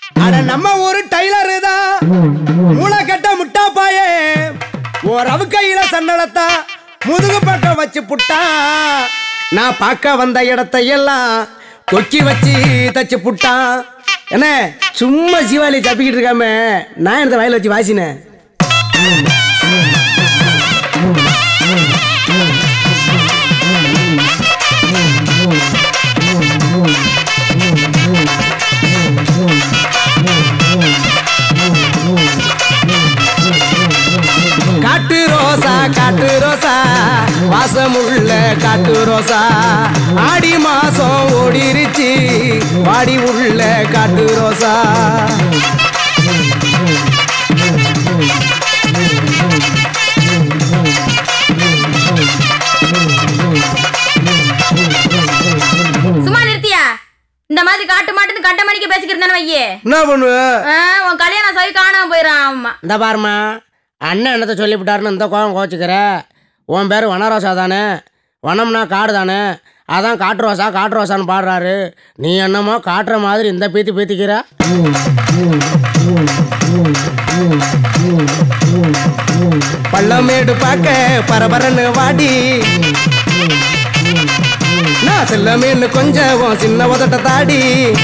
அட நம்ம ஊரு டைலரு தான் மூளை கட்ட முட்டா பாயே ஒரு அவு கையில சன்னலத்தா முதுகு பக்கம் வச்சு புட்டா நான் பார்க்க வந்த இடத்தை எல்லாம் கொக்கி வச்சு தச்சு புட்டான் என்ன சும்மா சிவாலி தப்பிக்கிட்டு இருக்காம நான் இந்த வயல வச்சு வாசினேன் காட்டு ரோசா காட்டு ரோசா வாசமுள்ள காட்டு ரோசா ஆடி மாசம் ஓடிருச்சு வாடி உள்ள காட்டு ரோசா சும்மா நிறுத்தியா இந்த மாதிரி காட்டு மாட்டுன்னு கட்ட மணிக்கு பேசிக்கிறேன் வையே என்ன பண்ணுவ ஆ, உன் கல்யாணம் சவி காணாம போயிடும் ஆமா இந்த பாருமா அண்ணன் என்னத்த சொல்லிவிட்டாருன்னு இந்த கோவம் கோச்சுக்கிற உன் பேர் வனரோசா தானே வனம்னா காடு தானே அதான் காட்டு ரோசா காட்டு ரோசான்னு பாடுறாரு நீ என்னமோ காட்டுற மாதிரி இந்த பீத்தி பீத்திக்கிற பள்ளமேடு பார்க்க பரபரன்னு வாடி நான் செல்லமேன்னு கொஞ்சம் உன் சின்ன உதட்ட தாடி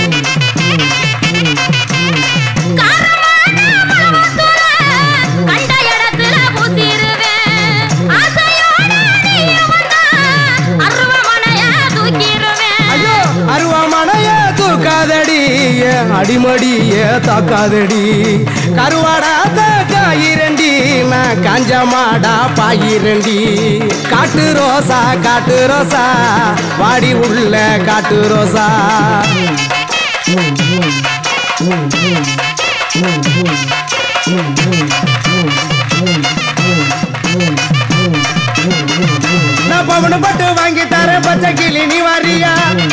கண்ட இடத்துல பூசிருவேன் ஆசையோட நீ வந்தா அருவமனைய தூக்கிருவேன் ஐயோ அருவாமனைய தூக்காதடி என் அடிமடிய தாக்காதடி கருவாடாத காயிரண்டி நான் காஞ்ச மாடா பாயிரண்டி காட்டு ரோசா காட்டு ரோசா வாடி உள்ள காட்டு ரோசா நான் பவனு பட்டு வாங்கி தரேன் பச்சை கிளி நீ வாரியா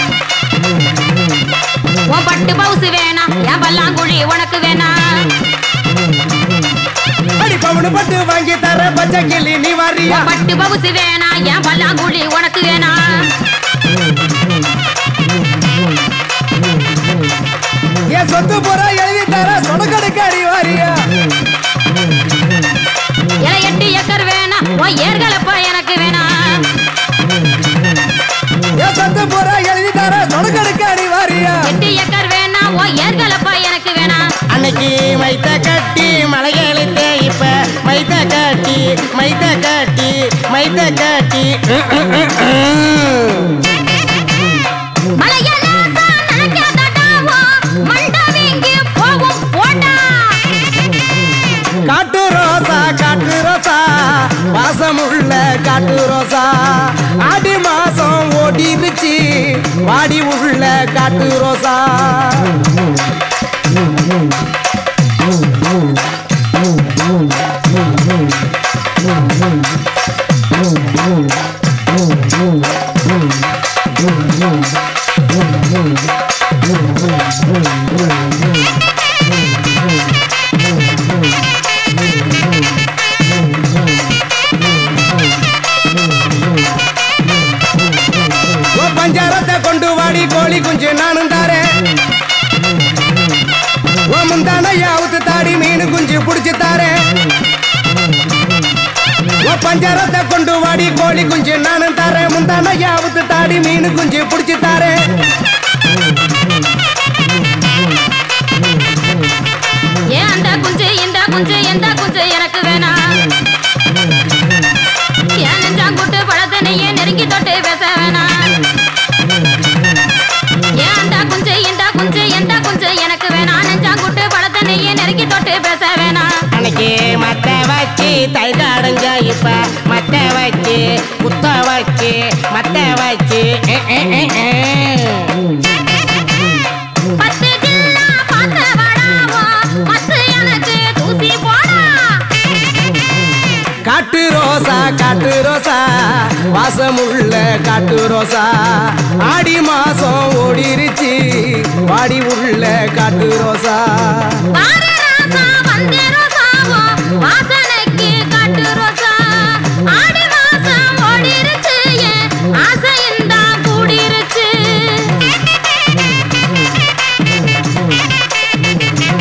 உன் பட்டு பவுசு வேணாம் என் பல்லாங்குழி உனக்கு வேணாம் அடி பவனு பட்டு வாங்கி தரேன் பச்சை கிளி நீ வாரியா உன் பட்டு பவுசு வேணாம் என் பல்லாங்குழி உனக்கு வேணாம் என் சொத்து புறா எழுதி தர சொடக்கடுக்கு அடி வாரியா இலை எட்டு ஏக்கர் வேணாம் உன் ஏர்களப்பா எனக்கு வேணாம் என் சொத்து புறா எழுதி தர சொடக்கடுக்கு அடி வாரியா எட்டு ஏக்கர் வேணாம் உன் ஏர்களப்பா எனக்கு வேணாம் அன்னைக்கு மைத்த கட்டி மலையெழுத்த இப்ப மைத்த கட்டி மைத்த கட்டி மைத்த கட்டி மலையெல்லாம் நினைக்காதடாவோ மண்டை வீங்கி போகும் போடா காட்டு ரோசா காட்டு ரோசா வாசமுள்ள காட்டு ரோசா ஆடி மாசம் ஓடிருச்சு வாடி உள்ள காட்டு ரோசா ஓ பஞ்சாரத்தை கொண்டு வாடி கோழி குஞ்சு நானும் தாரேன் ஓ முந்தானையா அவுத்து தாடி மீன் குஞ்சு புடிச்சு தாரேன் ஓ பஞ்சாரத்தை கொண்டு வாடி கோழி குஞ்சு நானும் தாரேன் முந்தானையா அவுத்து தாடி மீன் குஞ்சு புடிச்சு தாரேன் ஏன் அந்த குஞ்சு இந்த குஞ்சு எந்த குஞ்சு எனக்கு வேணாம் ஏன் நெஞ்சாங்குட்டு பழத்தனையே நெருங்கி தொட்டு பேச வேணாம் ஏன் அந்த குஞ்சு இந்த குஞ்சு எந்த குஞ்சு எனக்கு வேணாம் நெஞ்சாங்குட்டு பழத்தனையே நெருங்கி தொட்டு பேச வேணாம் அன்னைக்கு மத்த வச்சு தை காடுங்க இப்ப மத்த வச்சு குத்த வச்சு மத்த வச்சு எ, எ, எ, எ. பத்து ஜில்லா பார்த்த வடாவோ பத்து எனக்கு தூசி போடா காட்டு ரோசா காட்டு ரோசா வாசமுள்ள காட்டு ரோசா ஆடி மாசம் ஓடிருச்சு வாடி உள்ள காட்டு ரோசா வார ராசா வந்தே ரோசாவோ வாசனைக்கு காட்டு ரோசா ஆடி மாசம் ஓடிருச்சு என் ஆசையும் தான் கூடிருச்சு